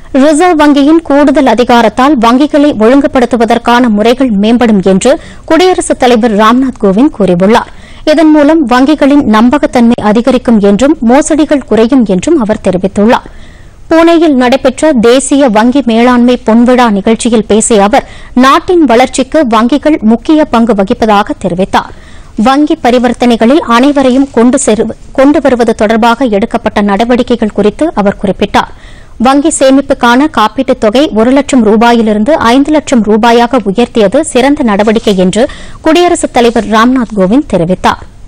reserve வங்கியின் கூடுதல் அதிகாரத்தால் வங்கிகளை ஒழுங்குபடுத்துவதற்கான முறைகள் மேம்படும் என்று குடியரசுத் தலைவர் ராம்நாத் கோவிந்த் கூறியுள்ளார் இதன் மூலம் வங்கிகளின் நம்பகத்தன்மை அதிகரிக்கும் என்றும் மோசடிகள் குறையும் என்றும் அவர் தெரிவித்துள்ளார் புனேயில் நடைபெற்ற தேசிய வங்கி மேலாண்மை பொன்விழா நிகழ்ச்சியில் பேசிய அவர் நாட்டின் வளர்ச்சிக்கு வங்கிகள் முக்கிய பங்கு வகிப்பதாக தெரிவித்தார் வங்கி பரிவர்த்தனைகளில் அனைவரையும் கொண்டு செரு- கொண்டு வருவது தொடர்பாக எடுக்கப்பட்ட நடவடிக்கைகள் குறித்து அவர் குறிப்பிட்டார் வங்கி சேமிப்புக்கான காப்பீட்டுத் தொகை ஒரு லட்சம் ரூபாயிலிருந்து ஐந்து லட்சம் ரூபாயாக உயர்த்தியது சிறந்த நடவடிக்கை என்று குடியரசுத் தலைவர் ராம்நாத் கோவிந்த் தெரிவித்தாா்